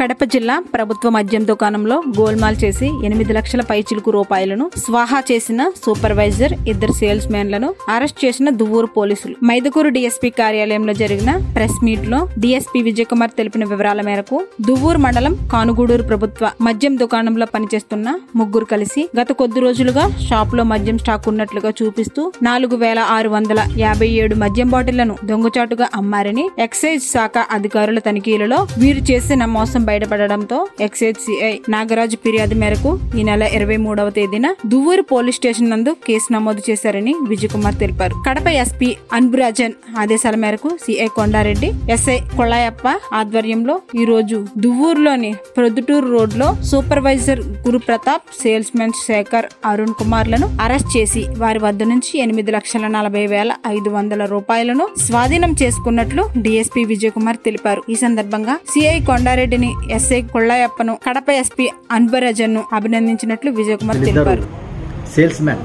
కడప జిల్లా ప్రభుత్వ మద్యం దుకాణంలో గోల్మాల్ చేసి ఎనిమిది లక్షల పైచిలుకు రూపాయలను స్వాహా చేసిన సూపర్వైజర్ ఇద్దరు సేల్స్ మ్యాన్లను అరెస్ట్ చేసిన దువ్వూరు పోలీసులు మైదుకూరు డీఎస్పీ కార్యాలయంలో జరిగిన ప్రెస్ మీట్ లో డీఎస్పీ విజయ్ కుమార్ తెలిపిన వివరాల మేరకు దువ్వూరు మండలం కానుగూడూరు ప్రభుత్వ మద్యం దుకాణంలో పనిచేస్తున్న ముగ్గురు కలిసి గత కొద్ది రోజులుగా షాప్ లో మద్యం స్టాక్ ఉన్నట్లుగా చూపిస్తూ నాలుగు వేల ఆరు వందల యాభై ఏడు మద్యం బాటిళ్లను దొంగచాటుగా అమ్మారని ఎక్సైజ్ శాఖ అధికారుల తనిఖీలలో వీరు చేసిన మోసం బయటపడడంతో ఎక్సైజ్ సిఐ నాగరాజు ఫిర్యాదు మేరకు ఈ నెల ఇరవై మూడవ తేదీన దువ్వూరు పోలీస్ స్టేషన్ నందు కేసు నమోదు చేశారని విజయ్ కుమార్ తెలిపారు కడప ఎస్పీ అన్బురాజన్ ఆదేశాల మేరకు సిఐ కొండారెడ్డి ఎస్ఐ కొళాయప్ప ఆధ్వర్యంలో ఈ రోజు దువ్వూరులోని ప్రొద్దుటూరు రోడ్ లో supervisor Guru Pratap salesmen Shekar Arun కుమార్లను అరెస్ట్ చేసి వారి వద్ద నుంచి ఎనిమిది లక్షల నలభై వేల ఐదు వందల రూపాయలను స్వాధీనం చేసుకున్నట్లు డీఎస్పీ విజయ్ కుమార్ తెలిపారు ఈ సందర్భంగా సిఐ కొండారెడ్డిని ఎస్ఐ కొళ్ళాయప్పను కడప ఎస్పీ అన్బరజన్ ను అభినందించినట్లు విజయ్ కుమార్ వీళ్ళిద్దరు తెలిపారు సేల్స్ మ్యాన్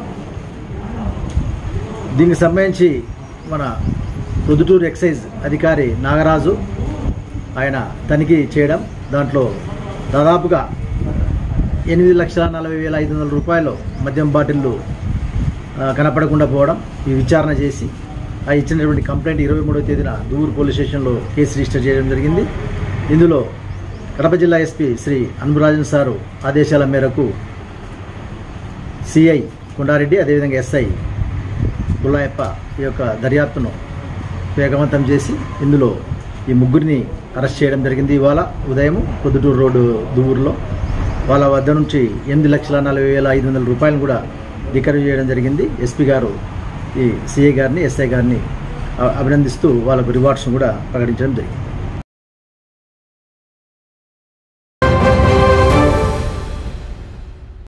దీనికి సంబంధించి మన ప్రొద్దుటూరు ఎక్సైజ్ అధికారి నాగరాజు ఆయన తనిఖీ చేయడం దాంట్లో దాదాపుగా ఎనిమిది లక్షల నలభై వేల ఐదు వందల రూపాయలు మద్యం బాటిళ్ళు ఆ, కనపడకుండా పోవడం ఈ విచారణ చేసి ఆ ఇచ్చినటువంటి కంప్లైంట్ ఇరవై మూడవ తేదీన దూరు పోలీస్ స్టేషన్లో కేసు రిజిస్టర్ చేయడం జరిగింది ఇందులో కడప జిల్లా ఎస్పీ శ్రీ అన్బురాజన్ సారు ఆదేశాల మేరకు సిఐ కొండారెడ్డి అదేవిధంగా ఎస్ఐ గుల్లాయప్ప ఈ యొక్క దర్యాప్తును వేగవంతం చేసి ఇందులో ఈ ముగ్గురిని అరెస్ట్ చేయడం జరిగింది ఇవాళ ఉదయం పొద్దుటూరు రోడ్డు దువ్వూరులో వాళ్ళ వద్ద నుంచి ఎనిమిది లక్షల నలభై వేల ఐదు వందల రూపాయలు కూడా రికవరీ చేయడం జరిగింది ఎస్పీ గారు ఈ సిఐ గారిని ఎస్ఐ గారిని అ- అభినందిస్తూ వాళ్ళకు రివార్డ్స్ను కూడా ప్రకటించడం జరిగింది